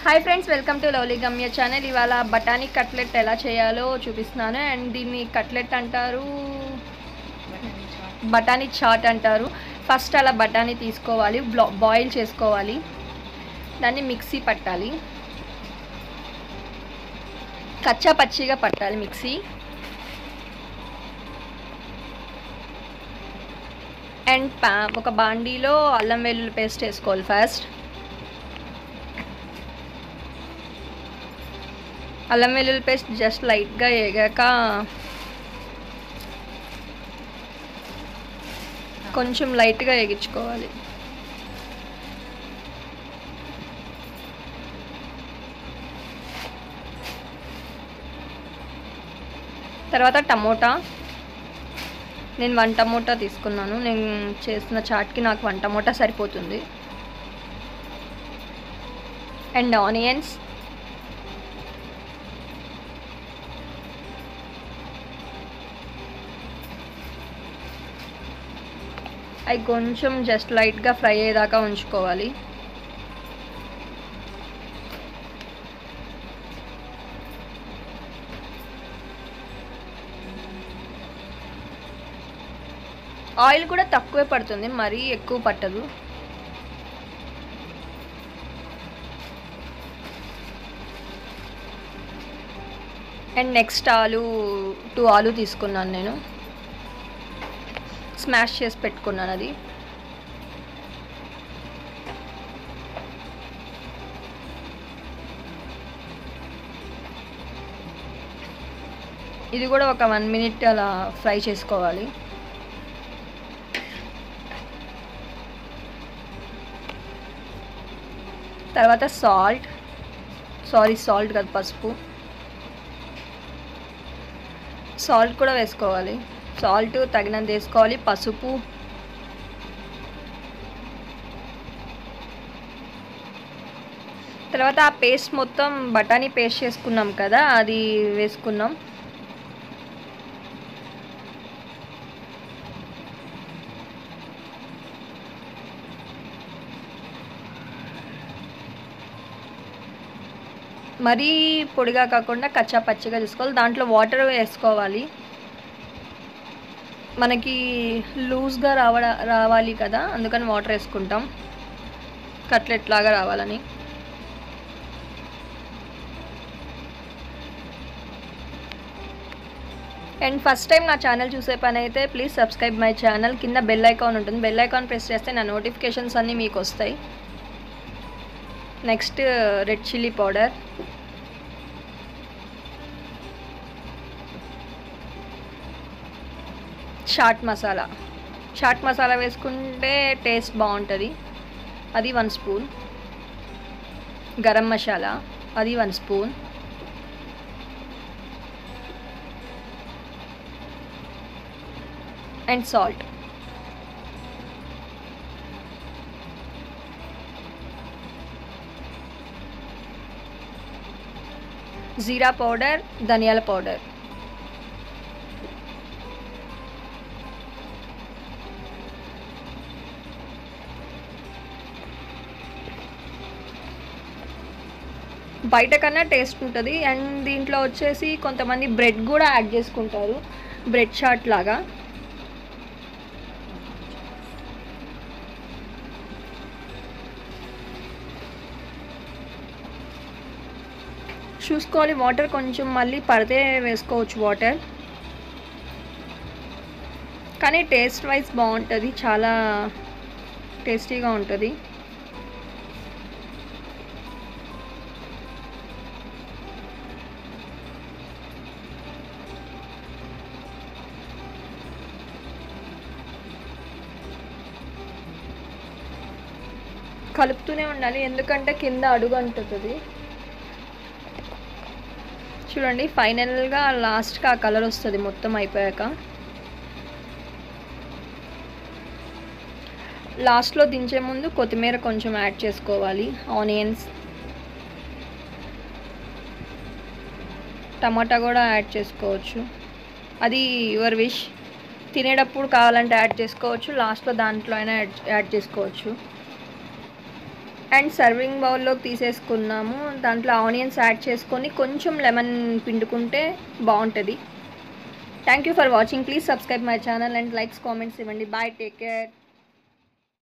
hi friends welcome to lovely Gamya channel ఇవాళ బఠానీ cutlet ఎలా చేయాలో చూపిస్తున్నాను అండ్ దీన్ని కట్లెట్ అంటారు బఠానీ చాట్ అంటారు ఫస్ట్ అలా బఠానీ తీసుకోవాలి బ్లా బాయిల్ చేసుకోవాలి దాన్ని మిక్సీ పట్టాలి కచ్చా పచ్చిగా పట్టాలి మిక్సీ అండ్ పా ఒక బాండీలో అల్లం వెల్లుల్లి పేస్ట్ వేసుకోవాలి ఫస్ట్ అల్లం వెల్లుల్లి పేస్ట్ జస్ట్ లైట్గా వేగాక కొంచెం లైట్గా వేగించుకోవాలి తర్వాత టమోటా నేను వన్ టమోటా తీసుకున్నాను నేను చేసిన చాట్కి నాకు వన్ టమోటా సరిపోతుంది అండ్ ఆనియన్స్ అవి కొంచెం జస్ట్ లైట్గా ఫ్రై అయ్యేదాకా ఉంచుకోవాలి ఆయిల్ కూడా తక్కువే పడుతుంది మరీ ఎక్కువ పట్టదు అండ్ నెక్స్ట్ ఆలు టూ ఆలు తీసుకున్నాను నేను స్మాష్ చేసి పెట్టుకున్నాను అది ఇది కూడా ఒక వన్ మినిట్ అలా ఫ్రై చేసుకోవాలి తర్వాత సాల్ట్ సారీ సాల్ట్ కాదు పసుపు సాల్ట్ కూడా వేసుకోవాలి సాల్ట్ తగినంత వేసుకోవాలి పసుపు తర్వాత ఆ పేస్ట్ మొత్తం బఠానీ పేస్ట్ చేసుకున్నాం కదా అది వేసుకున్నాం మరీ పొడిగా కాకుండా కచ్చా పచ్చిగా తీసుకోవాలి దాంట్లో వాటర్ వేసుకోవాలి మనకి లూజ్గా రావడ రావాలి కదా అందుకని వాటర్ వేసుకుంటాం కట్లెట్ లాగా రావాలని అండ్ ఫస్ట్ టైం నా ఛానల్ చూసే పని అయితే ప్లీజ్ సబ్స్క్రైబ్ మై ఛానల్ కింద బెల్ ఐకాన్ ఉంటుంది బెల్ ఐకాన్ ప్రెస్ చేస్తే నా నోటిఫికేషన్స్ అన్నీ మీకు వస్తాయి next red chilli powder chaat masala chaat masala వేసుకుంటే టేస్ట్ బాగుంటుంది అది వన్ స్పూన్ గరం మసాలా అది one spoon and salt jeera powder ధనియాల పౌడర్ బయట కన్నా టేస్ట్ ఉంటుంది అండ్ దీంట్లో వచ్చేసి కొంతమంది బ్రెడ్ కూడా యాడ్ చేసుకుంటారు బ్రెడ్ చాట్ లాగా చూసుకోవాలి వాటర్ కొంచెం మళ్ళీ పడితే వేసుకోవచ్చు వాటర్ కానీ టేస్ట్ వైజ్ బాగుంటుంది చాలా టేస్టీగా ఉంటుంది కలుపుతూనే ఉండాలి ఎందుకంటే కింద అడుగు అంటుతుంది చూడండి ఫైనల్గా లాస్ట్కి ఆ కలర్ వస్తుంది మొత్తం అయిపోయాక లాస్ట్లో దించే ముందు కొత్తిమీర కొంచెం యాడ్ చేసుకోవాలి ఆనియన్స్ టమాటా కూడా యాడ్ చేసుకోవచ్చు అది యువర్ విష్ తినేటప్పుడు కావాలంటే యాడ్ చేసుకోవచ్చు లాస్ట్లో దాంట్లో అయినా యాడ్ యాడ్ చేసుకోవచ్చు అండ్ సర్వింగ్ బౌల్లోకి తీసేసుకున్నాము దాంట్లో ఆనియన్స్ యాడ్ చేసుకొని కొంచెం లెమన్ పిండుకుంటే బాగుంటుంది thank you for watching please subscribe my channel and likes comments ఇవ్వండి బాయ్ టేక్ కేర్